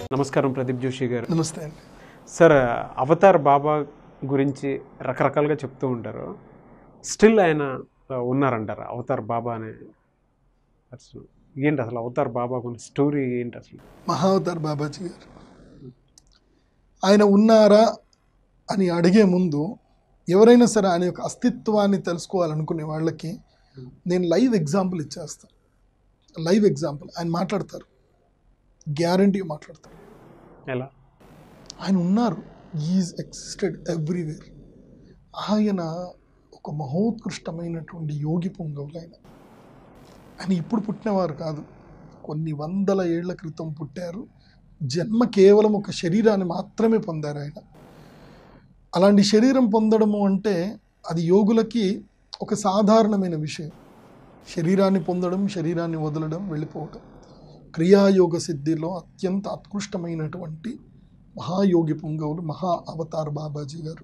నమస్కారం ప్రదీప్ జోషి గారు నమస్తే అండి సార్ అవతార్ బాబా గురించి రకరకాలుగా చెప్తూ ఉంటారు స్టిల్ ఆయన ఆ, ఉన్నారంటారు అవతార్ బాబా అనే person. ఏంటి అసలు అవతార్ బాబా గురించి స్టోరీ ఏంటి అసలు మహావతార్ బాబాజీ గారు ఆయన ఉన్నారా అని అడిగే ముందు ఎవరైనా సరే ఆయన యొక్క అస్తిత్వాన్ని తెలుసుకోవాలనుకునే వాళ్ళకి నేను లైవ్ ఎగ్జాంపుల్ ఇచ్చేస్తాను లైవ్ ఎగ్జాంపుల్ ఆయన మాట్లాడతారు గ్యారంటీ మాట్లాడతారు ఎలా ఆయన ఉన్నారు ఈజ్ ఎక్సిస్టెడ్ ఎవ్రీవేర్ ఆయన ఒక మహోత్కృష్టమైనటువంటి యోగి పొంగవులు ఆయన ఆయన ఇప్పుడు పుట్టినవారు కాదు కొన్ని వందల ఏళ్ల క్రితం పుట్టారు జన్మ కేవలం ఒక శరీరాన్ని మాత్రమే పొందారు ఆయన అలాంటి శరీరం పొందడము అంటే అది యోగులకి ఒక సాధారణమైన విషయం శరీరాన్ని పొందడం శరీరాన్ని వదలడం వెళ్ళిపోవడం క్రియాయోగ సిద్ధిలో అత్యంత ఉత్కృష్టమైనటువంటి మహాయోగి పుంగవులు మహా అవతార్ బాబాజీ గారు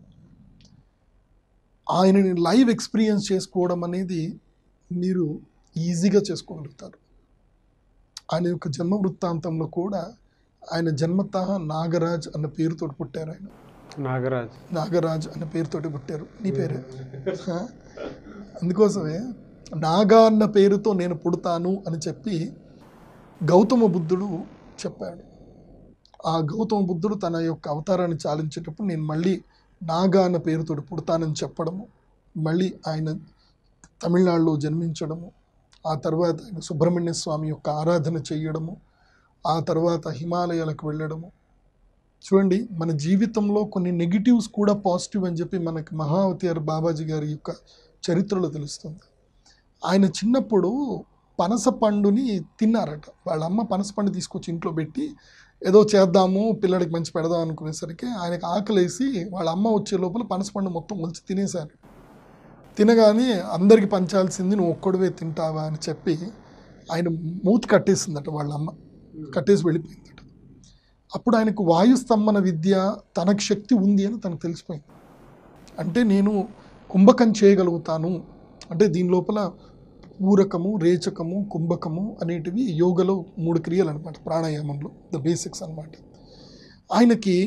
ఆయనని లైవ్ ఎక్స్పీరియన్స్ చేసుకోవడం అనేది మీరు ఈజీగా చేసుకోగలుగుతారు ఆయన యొక్క జన్మ వృత్తాంతంలో కూడా ఆయన జన్మత నాగరాజ్ అన్న పేరుతో పుట్టారు ఆయన నాగరాజ్ నాగరాజ్ అన్న పేరుతోటి పుట్టారు నీ పేరే హా? అందుకోసమే నాగా అన్న పేరుతో నేను పుడతాను అని చెప్పి గౌతమ బుద్ధుడు చెప్పాడు ఆ గౌతమ బుద్ధుడు తన యొక్క అవతారాన్ని చాలించేటప్పుడు నేను మళ్ళీ నాగా అన్న పేరుతోటి పుడతానని చెప్పడము మళ్ళీ ఆయన తమిళనాడులో జన్మించడము ఆ తర్వాత ఆయన సుబ్రహ్మణ్య స్వామి యొక్క ఆరాధన చేయడము ఆ తర్వాత హిమాలయాలకు వెళ్ళడము చూడండి మన జీవితంలో కొన్ని నెగిటివ్స్ కూడా పాజిటివ్ అని చెప్పి మనకి మహావతార్ బాబాజీ గారి యొక్క చరిత్రలో తెలుస్తుంది ఆయన చిన్నప్పుడు పనస పండుని తిన్నారట వాళ్ళ అమ్మ పనస పండు తీసుకొచ్చి ఇంట్లో పెట్టి ఏదో చేద్దాము పిల్లడికి మంచి పెడదాం అనుకునేసరికి ఆయనకు ఆకలేసి వాళ్ళ అమ్మ వచ్చే లోపల పనస పండు మొత్తం ఒలిచి తినేశారు తినగానే అందరికి పంచాల్సింది నువ్వు ఒక్కడివే తింటావా అని చెప్పి ఆయన మూతి కట్టేసిందట వాళ్ళ అమ్మ కట్టేసి వెళ్ళిపోయిందట అప్పుడు ఆయనకు వాయుస్తంభన విద్య తనకు శక్తి ఉంది అని తనకు తెలిసిపోయింది అంటే నేను కుంభకం చేయగలుగుతాను అంటే దీని లోపల పూరకము రేచకము కుంభకము అనేటివి యోగలో మూడు క్రియలు అనమాట ప్రాణాయామంలో ద బేసిక్స్ అన్నమాట ఆయనకి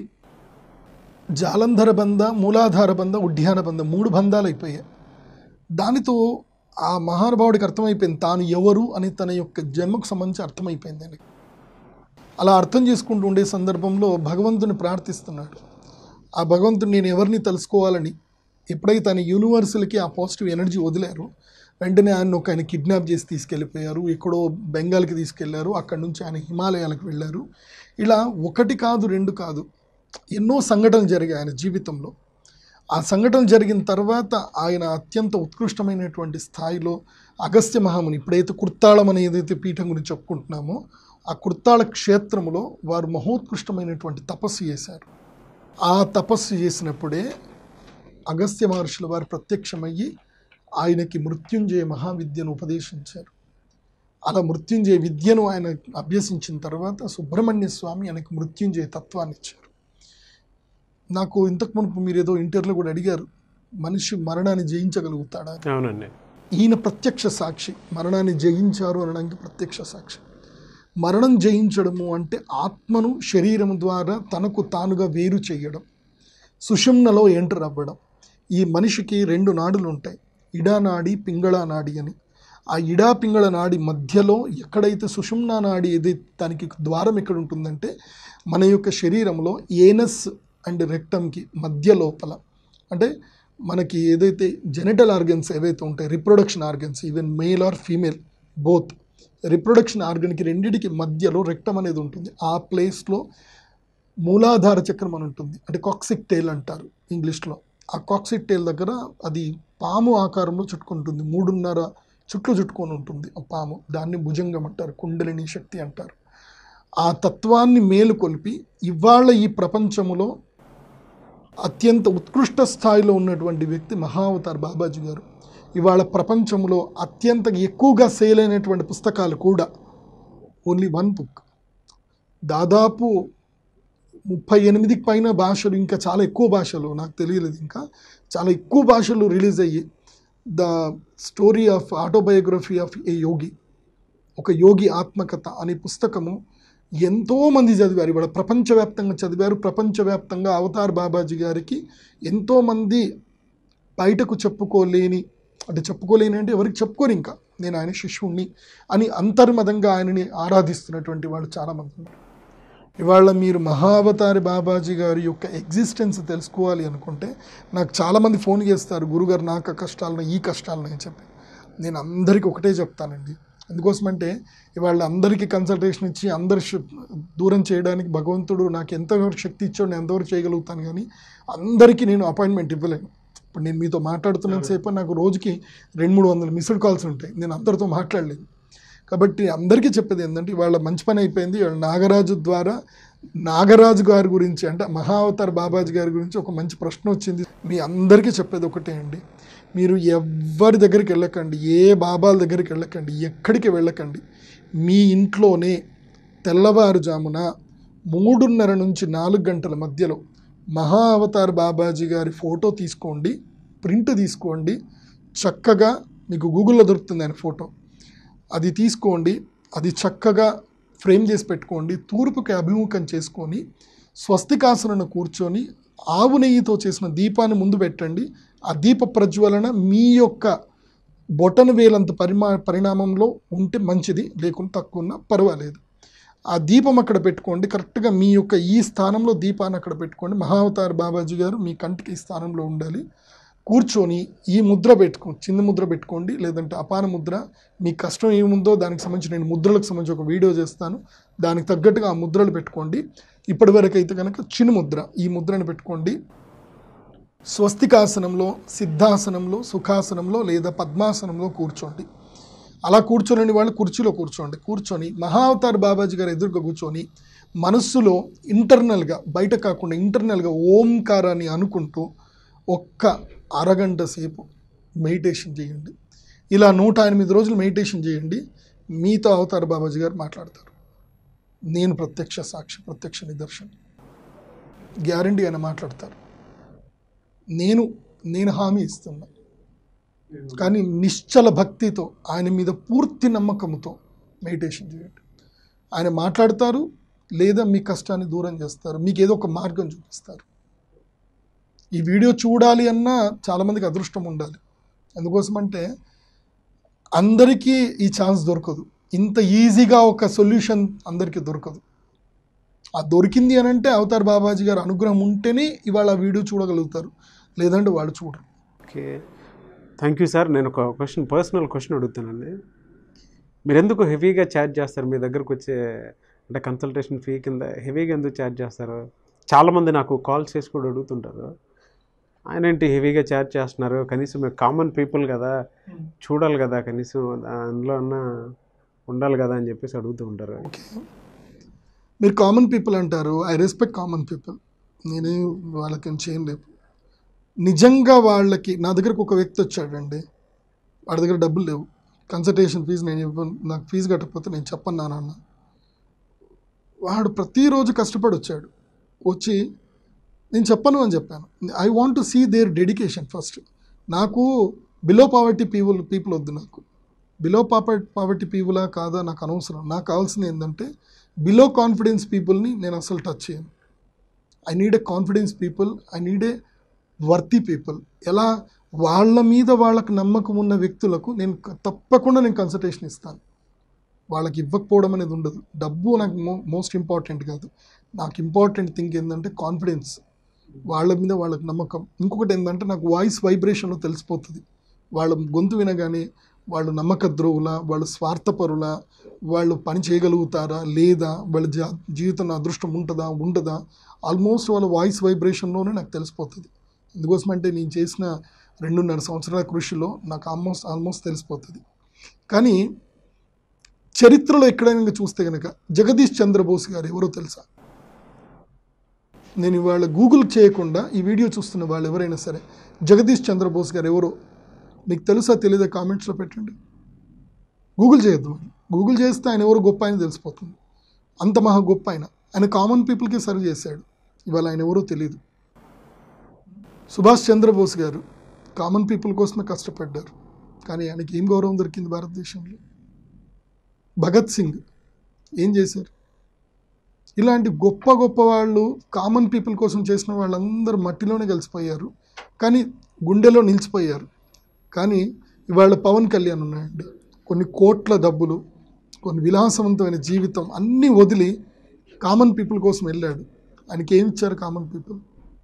జాలంధర బంధ మూలాధార బంధ ఉడ్యాన బంధ మూడు బంధాలు అయిపోయాయి దానితో ఆ మహానుభావుడికి అర్థమైపోయింది తాను ఎవరు అని తన యొక్క జన్మకు సంబంధించి అర్థమైపోయింది ఆయనకి అలా అర్థం చేసుకుంటూ ఉండే సందర్భంలో భగవంతుని ప్రార్థిస్తున్నాడు ఆ భగవంతుని నేను ఎవరిని తెలుసుకోవాలని ఎప్పుడైతే ఆయన యూనివర్సల్కి ఆ పాజిటివ్ ఎనర్జీ వదిలారు వెంటనే ఆయన ఒక ఆయన కిడ్నాప్ చేసి తీసుకెళ్ళిపోయారు ఎక్కడో బెంగాల్కి తీసుకెళ్లారు అక్కడి నుంచి ఆయన హిమాలయాలకు వెళ్ళారు ఇలా ఒకటి కాదు రెండు కాదు ఎన్నో సంఘటనలు జరిగాయి ఆయన జీవితంలో ఆ సంఘటన జరిగిన తర్వాత ఆయన అత్యంత ఉత్కృష్టమైనటువంటి స్థాయిలో అగస్త్య మహాముని ఇప్పుడైతే కుర్తాళం అని ఏదైతే పీఠం గురించి చెప్పుకుంటున్నామో ఆ కుర్తాళ క్షేత్రంలో వారు మహోత్కృష్టమైనటువంటి తపస్సు చేశారు ఆ తపస్సు చేసినప్పుడే అగస్త్య మహర్షుల వారు ప్రత్యక్షమయ్యి ఆయనకి మృత్యుంజయ మహావిద్యను ఉపదేశించారు అలా మృత్యుంజయ విద్యను ఆయన అభ్యసించిన తర్వాత సుబ్రహ్మణ్య స్వామి ఆయనకు మృత్యుంజయ తత్వాన్ని ఇచ్చారు నాకు ఇంతకు మునుపు మీరు ఏదో ఇంటర్లో కూడా అడిగారు మనిషి మరణాన్ని జయించగలుగుతాడా అవునండి ఈయన ప్రత్యక్ష సాక్షి మరణాన్ని జయించారు అనడానికి ప్రత్యక్ష సాక్షి మరణం జయించడము అంటే ఆత్మను శరీరం ద్వారా తనకు తానుగా వేరు చేయడం సుషుమ్నలో ఎంటర్ అవ్వడం ఈ మనిషికి రెండు నాడులు ఉంటాయి ఇడా నాడి పింగళ నాడి అని ఆ ఇడా పింగళ నాడి మధ్యలో ఎక్కడైతే సుషుమ్నా నాడి ఏదైతే దానికి ద్వారం ఎక్కడ ఉంటుందంటే మన యొక్క శరీరంలో ఏనస్ అండ్ రెక్టమ్కి మధ్య లోపల అంటే మనకి ఏదైతే జెనిటల్ ఆర్గన్స్ ఏవైతే ఉంటాయి reproduction organs even male or female both reproduction ఆర్గన్కి రెండిటికి మధ్యలో రెక్టమ్ అనేది ఉంటుంది ఆ ప్లేస్లో మూలాధార చక్రం అని ఉంటుంది అంటే కాక్సిక్ టేల్ అంటారు ఇంగ్లీష్లో ఆ కాక్సిక్ టేల్ దగ్గర అది పాము ఆకారంలో చుట్టుకుంటుంది మూడున్నర చుట్లు చుట్టుకొని ఉంటుంది ఆ పాము దాన్ని భుజంగం అంటారు కుండలిని శక్తి అంటారు ఆ తత్వాన్ని మేలుకొల్పి ఇవాళ ఈ ప్రపంచములో అత్యంత ఉత్కృష్ట స్థాయిలో ఉన్నటువంటి వ్యక్తి మహావతార్ బాబాజీ గారు ఇవాళ ప్రపంచంలో అత్యంత ఎక్కువగా సేల్ అయినటువంటి పుస్తకాలు కూడా ఓన్లీ వన్ బుక్ దాదాపు ముప్పై ఎనిమిదికి పైన భాషలు ఇంకా చాలా ఎక్కువ భాషలు నాకు తెలియలేదు ఇంకా చాలా ఎక్కువ భాషలు రిలీజ్ అయ్యి the story of autobiography of a yogi ఒక యోగి ఆత్మకథ అనే పుస్తకము ఎంతోమంది చదివారు ఇవాళ ప్రపంచవ్యాప్తంగా చదివారు ప్రపంచవ్యాప్తంగా అవతార్ బాబాజీ గారికి ఎంతోమంది బయటకు చెప్పుకోలేని అంటే చెప్పుకోలేని అంటే ఎవరికి చెప్పుకోరు ఇంకా నేను ఆయన శిష్యుణ్ణి అని అంతర్మదంగా ఆయనని ఆరాధిస్తున్నటువంటి వాళ్ళు చాలామంది ఉన్నారు ఇవాళ మీరు మహావతారి బాబాజీ గారి యొక్క ఎగ్జిస్టెన్స్ తెలుసుకోవాలి అనుకుంటే నాకు చాలామంది ఫోన్ చేస్తారు గురుగారు నాకు ఆ కష్టాలను ఈ కష్టాలను అని చెప్పి నేను అందరికీ ఒకటే చెప్తానండి ఎందుకోసమంటే ఇవాళ అందరికీ కన్సల్టేషన్ ఇచ్చి అందరి శ- దూరం చేయడానికి భగవంతుడు నాకు ఎంతవరకు శక్తి ఇచ్చాడు నేను ఎంతవరకు చేయగలుగుతాను కానీ అందరికీ నేను అపాయింట్మెంట్ ఇవ్వలేను ఇప్పుడు నేను మీతో మాట్లాడుతున్నంత సేపు నాకు రోజుకి రెండు మూడు వందల మిస్డ్ కాల్స్ ఉంటాయి నేను అందరితో మాట్లాడలేను కాబట్టి అందరికీ చెప్పేది ఏంటంటే ఇవాళ మంచి పని అయిపోయింది ఇవాళ నాగరాజు ద్వారా నాగరాజు గారి గురించి అంటే మహావతార్ బాబాజీ గారి గురించి ఒక మంచి ప్రశ్న వచ్చింది మీ అందరికీ చెప్పేది ఒకటే అండి మీరు ఎవరి దగ్గరికి వెళ్ళకండి ఏ బాబాల దగ్గరికి వెళ్ళకండి ఎక్కడికి వెళ్ళకండి మీ ఇంట్లోనే తెల్లవారుజామున మూడున్నర నుంచి నాలుగు గంటల మధ్యలో మహా అవతార్ బాబాజీ గారి ఫోటో తీసుకోండి ప్రింట్ తీసుకోండి చక్కగా మీకు గూగుల్లో దొరుకుతుంది ఆయన ఫోటో అది తీసుకోండి అది చక్కగా ఫ్రేమ్ చేసి పెట్టుకోండి తూర్పుకి అభిముఖం చేసుకొని స్వస్తికాసనను కూర్చొని ఆవు నెయ్యితో చేసిన దీపాన్ని ముందు పెట్టండి ఆ దీప ప్రజ్వలన మీ యొక్క బొటన వేలంత పరిమా పరిణామంలో ఉంటే మంచిది లేకుంటే తక్కువ ఉన్నా పర్వాలేదు ఆ దీపం అక్కడ పెట్టుకోండి కరెక్ట్గా మీ యొక్క ఈ స్థానంలో దీపాన్ని అక్కడ పెట్టుకోండి మహావతార్ బాబాజీ గారు మీ కంటికి ఈ స్థానంలో ఉండాలి కూర్చొని ఈ ముద్ర పెట్టుకో చిన్న ముద్ర పెట్టుకోండి లేదంటే అపాన ముద్ర మీ కష్టం ఏముందో దానికి సంబంధించి నేను ముద్రలకు సంబంధించి ఒక వీడియో చేస్తాను దానికి తగ్గట్టుగా ఆ ముద్రలు పెట్టుకోండి ఇప్పటి వరకు అయితే కనుక చిన్న ముద్ర ఈ ముద్రను పెట్టుకోండి స్వస్తికాసనంలో సిద్ధాసనంలో సుఖాసనంలో లేదా పద్మాసనంలో కూర్చోండి అలా కూర్చోలేని వాళ్ళు కుర్చీలో కూర్చోండి కూర్చొని మహావతార్ బాబాజీ గారు ఎదురుగా కూర్చొని మనస్సులో ఇంటర్నల్గా బయట కాకుండా ఇంటర్నల్గా ఓంకారాన్ని అనుకుంటూ ఒక్క అరగంట సేపు మెడిటేషన్ చేయండి ఇలా నూట ఎనిమిది రోజులు మెడిటేషన్ చేయండి మీతో అవతార్ బాబాజీ గారు మాట్లాడతారు నేను ప్రత్యక్ష సాక్షి ప్రత్యక్ష నిదర్శనం గ్యారంటీ ఆయన మాట్లాడతారు నేను నేను హామీ ఇస్తున్నా కానీ నిశ్చల భక్తితో ఆయన మీద పూర్తి నమ్మకంతో మెడిటేషన్ చేయండి ఆయన మాట్లాడతారు లేదా మీ కష్టాన్ని దూరం చేస్తారు మీకు ఏదో ఒక మార్గం చూపిస్తారు ఈ వీడియో చూడాలి అన్నా చాలామందికి అదృష్టం ఉండాలి అందుకోసమంటే అందరికీ ఈ ఛాన్స్ దొరకదు ఇంత ఈజీగా ఒక సొల్యూషన్ అందరికీ దొరకదు ఆ దొరికింది అని అంటే అవతార్ బాబాజీ గారు అనుగ్రహం ఉంటేనే ఇవాళ ఆ వీడియో చూడగలుగుతారు లేదంటే వాళ్ళు చూడరు ఓకే థ్యాంక్ యూ సార్ నేను ఒక క్వశ్చన్ పర్సనల్ క్వశ్చన్ అడుగుతానండి మీరు ఎందుకు హెవీగా ఛార్జ్ చేస్తారు మీ దగ్గరకు వచ్చే అంటే కన్సల్టేషన్ ఫీ కింద హెవీగా ఎందుకు ఛార్జ్ చేస్తారు చాలామంది నాకు కాల్స్ చేసి కూడా అడుగుతుంటారు ఆయన ఏంటి హెవీగా ఛార్జ్ చేస్తున్నారు కనీసం మేము కామన్ పీపుల్ కదా చూడాలి కదా కనీసం అందులో అన్న ఉండాలి కదా అని చెప్పేసి అడుగుతూ ఉంటారు ఓకే మీరు కామన్ పీపుల్ అంటారు ఐ రెస్పెక్ట్ కామన్ పీపుల్ నేనే వాళ్ళకి ఏం చేయలేవు నిజంగా వాళ్ళకి నా దగ్గరకు ఒక వ్యక్తి వచ్చాడండి వాడి దగ్గర డబ్బులు లేవు కన్సల్టేషన్ ఫీజు నేను ఇవ్వను నాకు ఫీజు కట్టకపోతే నేను చెప్పను నాన్న వాడు ప్రతిరోజు కష్టపడి వచ్చాడు వచ్చి నేను చెప్పను అని చెప్పాను I want to see their dedication first నాకు బిలో పావర్టీ పీపుల్ పీపుల్ వద్దు నాకు బిలో పాపర్ పావర్టీ పీపులా కాదా నాకు అనవసరం నాకు కావాల్సింది ఏంటంటే బిలో కాన్ఫిడెన్స్ పీపుల్ని నేను అసలు టచ్ చేయను I need a confidence people I need a worthy people ఎలా వాళ్ళ మీద వాళ్ళకి నమ్మకం ఉన్న వ్యక్తులకు నేను క- తప్పకుండా నేను కన్సల్టేషన్ ఇస్తాను వాళ్ళకి ఇవ్వకపోవడం అనేది ఉండదు డబ్బు నాకు మో మోస్ట్ ఇంపార్టెంట్ కాదు నాకు ఇంపార్టెంట్ థింగ్ ఏంటంటే కాన్ఫిడెన్స్ వాళ్ళ మీద వాళ్ళకి నమ్మకం ఇంకొకటి ఏంటంటే నాకు వాయిస్ వైబ్రేషన్లో తెలిసిపోతుంది వాళ్ళ గొంతు వినగానే వాళ్ళు నమ్మక ద్రోవులా వాళ్ళు స్వార్థపరులా వాళ్ళు పని చేయగలుగుతారా లేదా వాళ్ళ జా జీవితంలో అదృష్టం ఉంటుందా ఉండదా ఆల్మోస్ట్ వాళ్ళ వాయిస్ వైబ్రేషన్లోనే నాకు తెలిసిపోతుంది ఎందుకోసమంటే నేను చేసిన రెండున్నర సంవత్సరాల కృషిలో నాకు ఆల్మోస్ట్ ఆల్మోస్ట్ తెలిసిపోతుంది కానీ చరిత్రలో ఎక్కడైనా చూస్తే కనుక జగదీష్ చంద్రబోస్ గారు ఎవరో తెలుసా నేను ఇవాళ గూగుల్ చేయకుండా ఈ వీడియో చూస్తున్న వాళ్ళు ఎవరైనా సరే జగదీష్ చంద్రబోస్ గారు ఎవరో మీకు తెలుసా తెలియదా కామెంట్స్లో పెట్టండి గూగుల్ చేయొద్దు మరి. గూగుల్ చేస్తే ఆయన ఎవరు గొప్ప ఆయన తెలిసిపోతుంది అంత మహా గొప్ప ఆయన ఆయన కామన్ పీపుల్కి సర్వ్ చేశాడు ఇవాళ ఆయన ఎవరో తెలియదు సుభాష్ చంద్రబోస్ గారు కామన్ పీపుల్ కోసమే కష్టపడ్డారు కానీ ఆయనకి ఏం గౌరవం దొరికింది భారతదేశంలో భగత్ సింగ్ ఏం చేశారు ఇలాంటి గొప్ప గొప్ప వాళ్ళు కామన్ పీపుల్ కోసం చేసిన వాళ్ళందరూ మట్టిలోనే కలిసిపోయారు కానీ గుండెలో నిలిచిపోయారు కానీ ఇవాళ పవన్ కళ్యాణ్ ఉన్నాయండి కొన్ని కోట్ల డబ్బులు కొన్ని విలాసవంతమైన జీవితం అన్నీ వదిలి కామన్ పీపుల్ కోసం వెళ్ళాడు ఆయనకి ఏమి ఇచ్చారు common people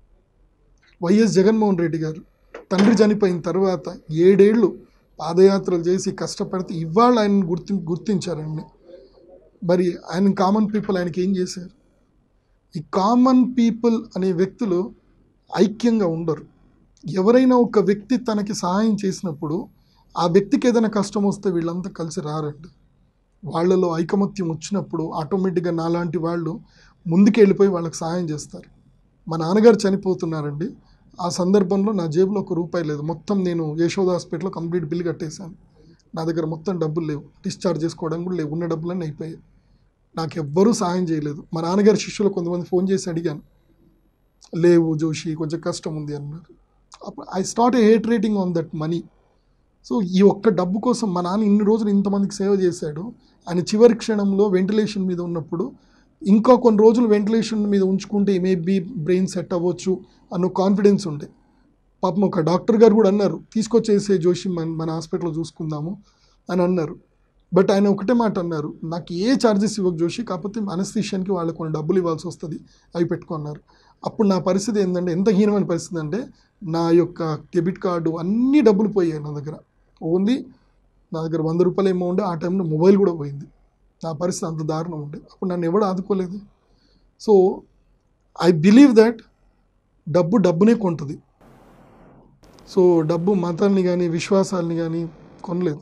YS Jaganmohan Reddy garu తండ్రి చనిపోయిన తర్వాత ఏడేళ్ళు పాదయాత్రలు చేసి కష్టపడితే ఇవాళ ఆయన గుర్తి గుర్తించారండి మరి ఆయన కామన్ పీపుల్ ఆయనకి ఏం చేశారు ఈ కామన్ పీపుల్ అనే వ్యక్తులు ఐక్యంగా ఉండరు ఎవరైనా ఒక వ్యక్తి తనకి సహాయం చేసినప్పుడు ఆ వ్యక్తికి ఏదైనా కష్టం వస్తే వీళ్ళంతా కలిసి రారండి వాళ్ళలో ఐకమత్యం వచ్చినప్పుడు ఆటోమేటిక్గా నాలాంటి వాళ్ళు ముందుకు వెళ్ళిపోయి వాళ్ళకి సహాయం చేస్తారు మా నాన్నగారు చనిపోతున్నారండి ఆ సందర్భంలో నా జేబులో ఒక రూపాయి లేదు మొత్తం నేను యశోద హాస్పిటల్లో కంప్లీట్ బిల్ కట్టేశాను నా దగ్గర మొత్తం డబ్బులు లేవు డిశ్చార్జ్ చేసుకోవడానికి కూడా లేవు ఉన్న డబ్బులన్నీ అయిపోయాయి నాకు ఎవ్వరూ సహాయం చేయలేదు మా నాన్నగారి శిష్యులు కొంతమంది ఫోన్ చేసి అడిగాను లేవు జోషి కొంచెం కష్టం ఉంది అన్నారు అప్పుడు I start hate rating on that money so ఈ ఒక్క డబ్బు కోసం మా నాన్న ఇన్ని రోజులు ఇంతమందికి సేవ చేశాడు ఆయన చివరి క్షణంలో వెంటిలేషన్ మీద ఉన్నప్పుడు ఇంకా కొన్ని రోజులు వెంటిలేషన్ మీద ఉంచుకుంటే మేబీ బ్రెయిన్ సెట్ అవ్వచ్చు అన్న కాన్ఫిడెన్స్ ఉండే పాపం ఒక డాక్టర్ గారు కూడా అన్నారు తీసుకొచ్చేసే జోషి మన మన హాస్పిటల్లో చూసుకుందాము అని అన్నారు బట్ ఆయన ఒకటే మాట అన్నారు నాకు ఏ ఛార్జెస్ ఇవ్వకు జోషి కాకపోతే అనస్థిషియన్కి వాళ్ళకి కొన్ని డబ్బులు ఇవ్వాల్సి వస్తుంది అవి పెట్టుకున్నారు అప్పుడు నా పరిస్థితి ఏంటంటే ఎంత హీనమైన పరిస్థితి అంటే నా యొక్క డెబిట్ కార్డు అన్ని డబ్బులు పోయాయి నా దగ్గర ఓన్లీ నా దగ్గర వంద రూపాయలు ఏమో ఉండే ఆ టైంలో మొబైల్ కూడా పోయింది నా పరిస్థితి అంత దారుణం ఉండే అప్పుడు నన్ను ఎవడు ఆదుకోలేదు సో ఐ బిలీవ్ దట్ డబ్బు డబ్బునే కొంటుంది సో డబ్బు మతాల్ని కానీ విశ్వాసాలని కానీ కొనలేదు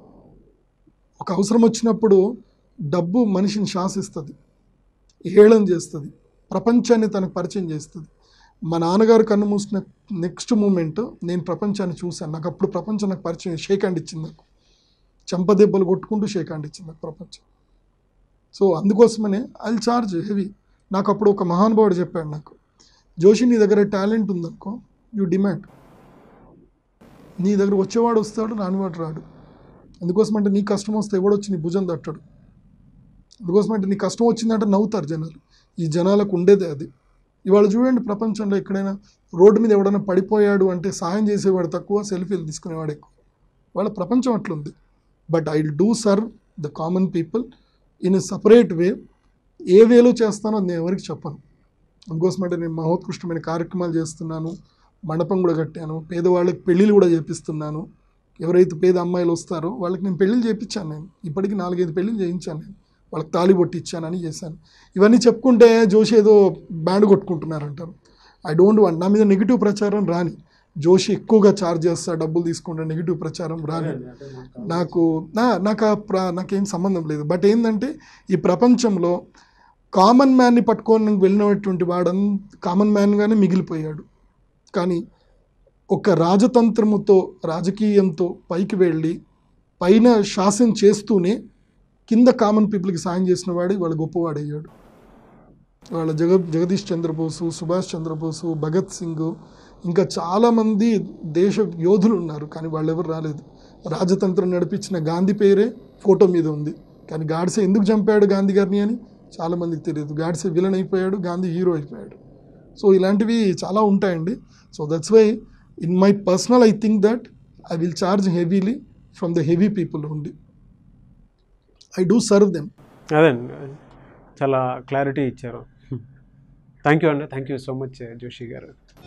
ఒక అవసరం వచ్చినప్పుడు డబ్బు మనిషిని శాసిస్తుంది హేళన చేస్తుంది ప్రపంచాన్ని తనకు పరిచయం చేస్తుంది మా నాన్నగారు కన్ను మూసిన నెక్స్ట్ మూమెంట్ నేను ప్రపంచాన్ని చూశాను నాకు అప్పుడు ప్రపంచం నాకు పరిచయం షేక్ హ్యాండ్ ఇచ్చింది నాకు చెంపదెబ్బలు కొట్టుకుంటూ షేక్ హ్యాండ్ ఇచ్చింది నాకు ప్రపంచం సో అందుకోసమనే ఐ చార్జ్ హెవీ నాకు అప్పుడు ఒక మహానుభావుడు చెప్పాడు నాకు జోషి నీ దగ్గర టాలెంట్ ఉందనుకో యూ డిమాండ్ నీ దగ్గర వచ్చేవాడు వస్తాడు రానివాడు రాడు అందుకోసమంటే నీ కష్టం వస్తే ఎవడొచ్చి నీ భుజం తట్టడు అందుకోసమంటే నీ కష్టం వచ్చిందంటే నవ్వుతారు జనాలు ఈ జనాలకు ఉండేదే అది ఇవాళ చూడండి ప్రపంచంలో ఎక్కడైనా రోడ్డు మీద ఎవడైనా పడిపోయాడు అంటే సాయం చేసేవాడు తక్కువ సెల్ఫీలు తీసుకునేవాడు ఎక్కువ వాళ్ళ ప్రపంచం అట్లుంది but I do serve the common people in a separate way ఏ వేలో చేస్తానో అది నేను ఎవరికి చెప్పను అందుకోసమంటే నేను మహోత్కృష్టమైన కార్యక్రమాలు చేస్తున్నాను మండపం కూడా కట్టాను పేదవాళ్ళకి పెళ్ళిళ్ళు కూడా చేపిస్తున్నాను ఎవరైతే పేద అమ్మాయిలు వస్తారో వాళ్ళకి నేను పెళ్ళిళ్ళు చేయించాను నేను ఇప్పటికి నాలుగైదు పెళ్ళిళ్ళు చేయించాను నేను వాళ్ళకి తాళి పొట్టి ఇచ్చానని చేశాను ఇవన్నీ చెప్పుకుంటే జోషి ఏదో బ్యాండ్ కొట్టుకుంటున్నారు అంటారు ఐ డోంట్ వాంట్ నా మీద నెగిటివ్ ప్రచారం రాని జోషి ఎక్కువగా ఛార్జ్ చేస్తా డబ్బులు తీసుకుంటా నెగిటివ్ ప్రచారం రాని నాకు నా నాకు ఆ ప్ర నాకేం సంబంధం లేదు బట్ ఏంటంటే ఈ ప్రపంచంలో కామన్ మ్యాన్ని పట్టుకొని వెళ్ళినటువంటి వాడు కామన్ మ్యాన్గానే మిగిలిపోయాడు కానీ ఒక రాజతంత్రముతో రాజకీయంతో పైకి వెళ్ళి పైన శాసనం చేస్తూనే కింద కామన్ పీపుల్కి సాయం చేసిన వాడు వాళ్ళ గొప్పవాడయ్యాడు వాళ్ళ జగ జగదీష్ చంద్రబోసు సుభాష్ చంద్రబోసు భగత్ సింగ్ ఇంకా చాలామంది దేశ యోధులు ఉన్నారు కానీ వాళ్ళు ఎవరు రాలేదు రాజతంత్రం నడిపించిన గాంధీ పేరే ఫోటో మీద ఉంది కానీ గాడ్సే ఎందుకు చంపాడు గాంధీ గారిని అని చాలామందికి తెలియదు గాడ్సే విలన్ అయిపోయాడు గాంధీ హీరో అయిపోయాడు సో ఇలాంటివి చాలా ఉంటాయండి so that's why in my personal I think that I will charge heavily from the heavy people only I do serve them అదే చాలా క్లారిటీ ఇచ్చారు థ్యాంక్ యూ అండి thank you so much Joshi గారు